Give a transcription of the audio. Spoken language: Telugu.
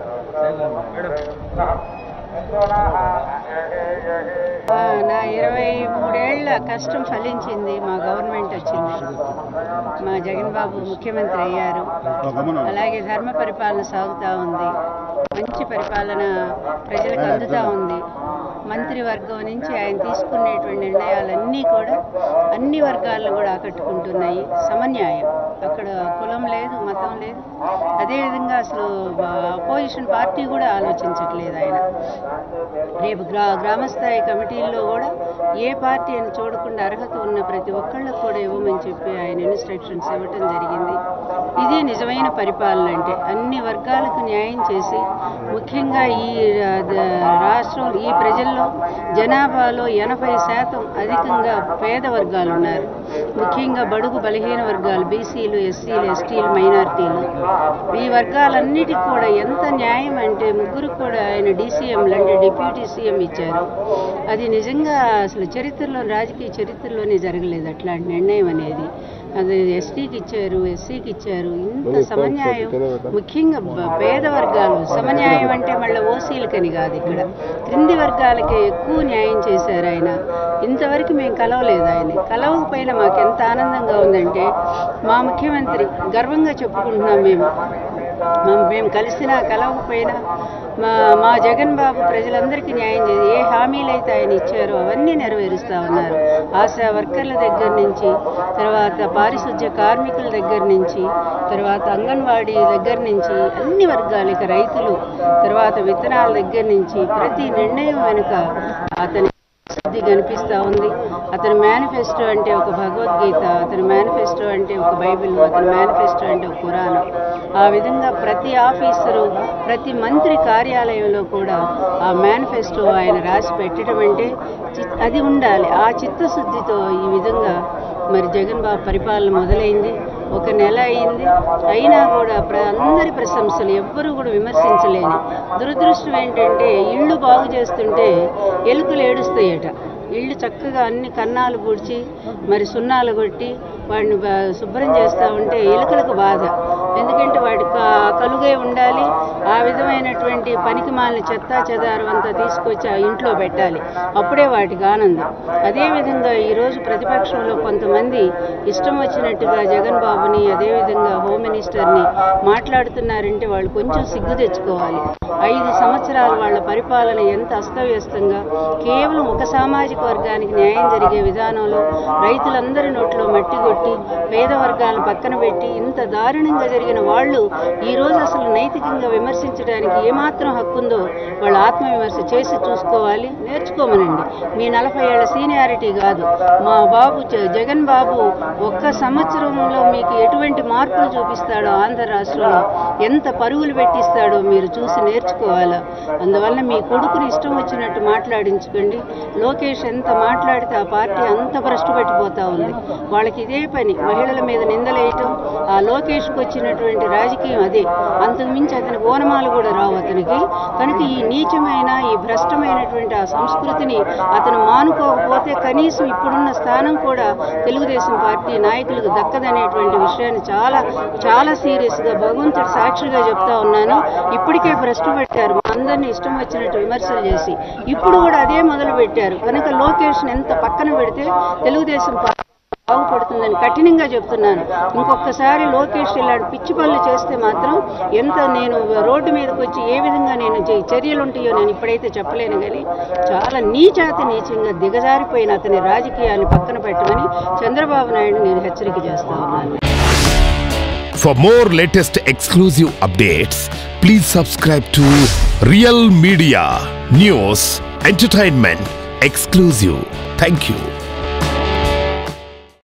ఆ, నా ఇరవై మూడేళ్ల కష్టం ఫలించింది మా గవర్నమెంట్ వచ్చింది మా జగన్ బాబు ముఖ్యమంత్రి అయ్యారు అలాగే ధర్మ పరిపాలన సాగుతూ ఉంది మంచి పరిపాలన ప్రజలకు అందుతూ ఉంది మంత్రివర్గం నుంచి ఆయన తీసుకునేటువంటి నిర్ణయాలన్నీ కూడా అన్ని వర్గాలను కూడా ఆకట్టుకుంటున్నాయి సమన్యాయం అక్కడ కులం లేదు మతం లేదు అదేవిధంగా అసలు అపోజిషన్ పార్టీ కూడా ఆలోచించట్లేదు ఆయన రేపు గ్రా గ్రామస్థాయి కమిటీల్లో కూడా ఏ పార్టీ అని చూడకుండా అర్హత ఉన్న ప్రతి ఒక్కళ్ళకు కూడా ఇవ్వమని చెప్పి ఆయన ఇన్స్ట్రక్షన్స్ ఇవ్వటం జరిగింది ఇది నిజమైన పరిపాలన అంటే అన్ని వర్గాలకు న్యాయం చేసి ముఖ్యంగా ఈ రా- ద- రాష్ట్రం ఈ ప్రజల్లో జనాభాలో ఎనభై శాతం అధికంగా పేద వర్గాలు ఉన్నారు ముఖ్యంగా బడుగు బలహీన వర్గాలు బీసీలు ఎస్సీలు ఎస్టీలు మైనారిటీలు ఈ వర్గాలన్నిటికీ కూడా ఎంత న్యాయం అంటే ముగ్గురు కూడా ఆయన డీసీఎంలు అంటే డిప్యూటీ సీఎం ఇచ్చారు అది నిజంగా అసలు చరిత్రలో రాజకీయ చరిత్రలోనే జరగలేదు అట్లాంటి నిర్ణయం అనేది అది ఎస్టీకి ఇచ్చారు ఎస్సీకి ఇచ్చారు ఇంత సమన్యాయం ముఖ్యంగా బ- పేద వర్గాలు సమన్యాయం అంటే మళ్ళీ ఓసీలకని కాదు ఇక్కడ క్రింది వర్గాలకి ఎక్కువ న్యాయం చేశారు ఆయన ఇంతవరకు మేము కలవలేదు ఆయన కలవకపోయినా మాకు ఎంత ఆనందంగా ఉందంటే మా ముఖ్యమంత్రి గర్వంగా చెప్పుకుంటున్నాం మేము మా- మేము కలిసినా కలవకపోయినా మా మా జగన్ బాబు ప్రజలందరికీ న్యాయం చేసి ఏ హామీలు అయితే ఆయన ఇచ్చారో అవన్నీ నెరవేరుస్తూ ఉన్నారు ఆశా వర్కర్ల దగ్గర నుంచి తర్వాత పారిశుధ్య కార్మికుల దగ్గర నుంచి తర్వాత అంగన్వాడీ దగ్గర నుంచి అన్ని వర్గాలకి రైతులు తర్వాత విత్తనాల దగ్గర నుంచి ప్రతి నిర్ణయం వెనుక అతని శుద్ధి కనిపిస్తూ ఉంది అతని మేనిఫెస్టో అంటే ఒక భగవద్గీత అతని మేనిఫెస్టో అంటే ఒక బైబిల్ అతని మేనిఫెస్టో అంటే ఒక పురాణం ఆ విధంగా ప్రతి ఆఫీసరు ప్రతి మంత్రి కార్యాలయంలో కూడా ఆ మేనిఫెస్టో ఆయన రాసి పెట్టడం అంటే చి- అది ఉండాలి ఆ చిత్తశుద్ధితో ఈ విధంగా మరి జగన్ బాబు పరిపాలన మొదలైంది ఒక నెల అయింది అయినా కూడా ప్ర అందరి ప్రశంసలు ఎవ్వరూ కూడా విమర్శించలేని దురదృష్టం ఏంటంటే ఇళ్ళు బాగు చేస్తుంటే ఎలుకలు ఏడుస్తాయట ఇళ్ళు చక్కగా అన్ని కన్నాలు పూడ్చి మరి సున్నాలు కొట్టి వాడిని బా- శుభ్రం చేస్తూ ఉంటే ఎలుకలకు బాధ ఎందుకంటే వాడి క- కలుగే ఉండాలి ఆ విధమైనటువంటి పనికి మాలిన చెత్త చెదారం అంతా తీసుకొచ్చి ఆ ఇంట్లో పెట్టాలి అప్పుడే వాటికి ఆనందం అదేవిధంగా ఈరోజు ప్రతిపక్షంలో కొంతమంది ఇష్టం వచ్చినట్టుగా జగన్ బాబుని అదేవిధంగా హోమ్ మినిస్టర్ని మాట్లాడుతున్నారంటే వాళ్ళు కొంచెం సిగ్గు తెచ్చుకోవాలి ఐదు సంవత్సరాలు వాళ్ళ పరిపాలన ఎంత అస్తవ్యస్తంగా కేవలం ఒక సామాజిక వర్గానికి న్యాయం జరిగే విధానంలో రైతులందరి నోట్లో మట్టి కొట్టి పేద వర్గాలను పక్కన పెట్టి ఇంత దారుణంగా జరిగిన వాళ్ళు ఈ రోజు అసలు నైతికంగా విమర్శించడానికి ఏమాత్రం హక్కు ఉందో వాళ్ళ ఆత్మవిమర్శ చేసి చూసుకోవాలి నేర్చుకోమనండి మీ నలభై ఏళ్ల సీనియారిటీ కాదు మా బాబు జ- జగన్ బాబు ఒక్క సంవత్సరంలో మీకు ఎటువంటి మార్పులు చూపిస్తాడో ఆంధ్ర రాష్ట్రంలో ఎంత పరుగులు పెట్టిస్తాడో మీరు చూసి నేర్చుకోవాలా అందువల్ల మీ కొడుకుని ఇష్టం వచ్చినట్టు మాట్లాడించుకోండి లోకేష్ ఎంత మాట్లాడితే ఆ పార్టీ అంత భ్రష్టు పట్టిపోతా ఉంది వాళ్ళకి ఇదే పని మహిళల మీద నిందలేయటం ఆ లోకేష్కి వచ్చినటువంటి రాజకీయం అదే అంతకు మించి అతనికి ఓనమాలు కూడా రావు అతనికి కనుక ఈ నీచమైన ఈ భ్రష్టమైనటువంటి ఆ సంస్కృతిని అతను మానుకోకపోతే కనీసం ఇప్పుడున్న స్థానం కూడా తెలుగుదేశం పార్టీ నాయకులకు దక్కదనేటువంటి విషయాన్ని చాలా చాలా సీరియస్గా భగవంతుడి సాక్షిగా చెప్తా ఉన్నాను ఇప్పటికే భ్రష్టు పెట్టారు మా అందరినీ ఇష్టం వచ్చినట్టు విమర్శలు చేసి ఇప్పుడు కూడా అదే మొదలు పెట్టారు కనుక లోకేష్ని ఎంత పక్కన పెడితే తెలుగుదేశం పార్టీ బాగుపడుతుందని కఠినంగా చెప్తున్నాను ఇంకొకసారి లోకేష్ ఇలాంటి పిచ్చి పనులు చేస్తే మాత్రం ఎంత నేను రోడ్డు మీదకి వచ్చి ఏ విధంగా నేను చే- చర్యలు ఉంటాయో నేను ఇప్పుడైతే చెప్పలేను కానీ చాలా నీచాతి నీచంగా దిగజారిపోయిన అతని రాజకీయాన్ని పక్కన పెట్టమని చంద్రబాబు నాయుడు నేను హెచ్చరిక చేస్తా ఉన్నాను For more latest exclusive updates, please subscribe to Real Media News Entertainment Exclusive. Thank you.